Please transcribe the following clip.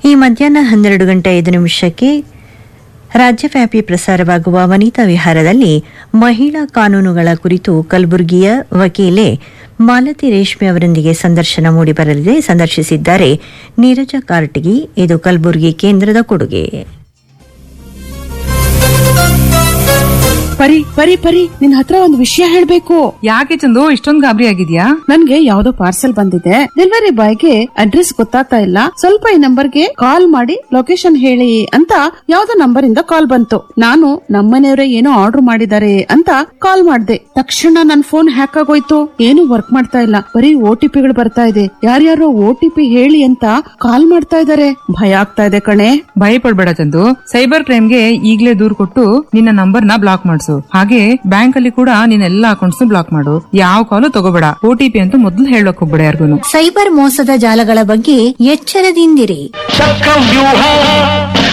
ಈ ಮಧ್ಯಾಹ್ನ ಹನ್ನೆರಡು ಗಂಟೆ ಐದು ನಿಮಿಷಕ್ಕೆ ರಾಜ್ಯವ್ಯಾಪಿ ಪ್ರಸಾರವಾಗುವ ವನಿತಾ ವಿಹಾರದಲ್ಲಿ ಮಹಿಳಾ ಕಾನೂನುಗಳ ಕುರಿತು ಕಲಬುರಗಿಯ ವಕೀಲೆ ಮಾಲತಿ ರೇಷ್ಮೆ ಅವರೊಂದಿಗೆ ಸಂದರ್ಶನ ಮೂಡಿಬರಲಿದೆ ಸಂದರ್ಶಿಸಿದ್ದಾರೆ ನೀರಜ ಕಾರ್ಟಗಿ ಇದು ಕಲಬುರಗಿ ಕೇಂದ್ರದ ಕೊಡುಗೆ ಪರಿ ಪರಿ ಪರಿ ನಿನ್ ಹತ್ರ ಒಂದು ವಿಷಯ ಹೇಳ್ಬೇಕು ಯಾಕೆ ಚಂದು ಇಷ್ಟೊಂದ್ ಗಾಬರಿ ಆಗಿದ್ಯಾ ನನ್ಗೆ ಯಾವ್ದೋ ಪಾರ್ಸೆಲ್ ಬಂದಿದೆ ಡೆಲಿವರಿ ಬಾಯ್ಗೆ ಅಡ್ರೆಸ್ ಗೊತ್ತಾಗ್ತಾ ಇಲ್ಲ ಸ್ವಲ್ಪ ಈ ನಂಬರ್ಗೆ ಕಾಲ್ ಮಾಡಿ ಲೊಕೇಶನ್ ಹೇಳಿ ಅಂತ ಯಾವ್ದೋ ನಂಬರ್ ಇಂದ ಕಾಲ್ ಬಂತು ನಾನು ನಮ್ಮನೆಯವರೇ ಏನೋ ಆರ್ಡರ್ ಮಾಡಿದ್ದಾರೆ ಅಂತ ಕಾಲ್ ಮಾಡ್ದೆ ತಕ್ಷಣ ನನ್ ಫೋನ್ ಹ್ಯಾಕ್ ಆಗೋಯ್ತು ಏನು ವರ್ಕ್ ಮಾಡ್ತಾ ಇಲ್ಲ ಬರೀ ಓ ಟಿ ಪಿಗಳು ಬರ್ತಾ ಇದೆ ಯಾರ್ಯಾರೋ ಓ ಟಿ ಪಿ ಹೇಳಿ ಅಂತ ಕಾಲ್ ಮಾಡ್ತಾ ಇದಾರೆ ಭಯ ಆಗ್ತಾ ಇದೆ ಕಣೆ ಭಯ ಪಡ್ಬೇಡ ಚಂದು ಸೈಬರ್ ಕ್ರೈಮ್ಗೆ ಈಗ್ಲೇ ದೂರ್ ಕೊಟ್ಟು ನಿನ್ನ ನಂಬರ್ ನ ಬ್ಲಾಕ್ ಮಾಡಿಸು ಹಾಗೆ ಬ್ಯಾಂಕ್ ಅಲ್ಲಿ ಕೂಡ ನಿನ್ನ ಎಲ್ಲಾ ಅಕೌಂಟ್ಸ್ ಬ್ಲಾಕ್ ಮಾಡು ಯಾವ ಕಾಲು ತಗೋಬೇಡ ಒ ಟಿ ಪಿ ಅಂತೂ ಮೊದಲು ಹೇಳಕ್ ಹೋಗ್ಬೇಡ ಯಾರಿಗೂ ಸೈಬರ್ ಮೋಸದ ಜಾಲಗಳ ಬಗ್ಗೆ ಎಚ್ಚರದಿಂದಿರಿ ಚಕ್ರವ್ಯೂಹ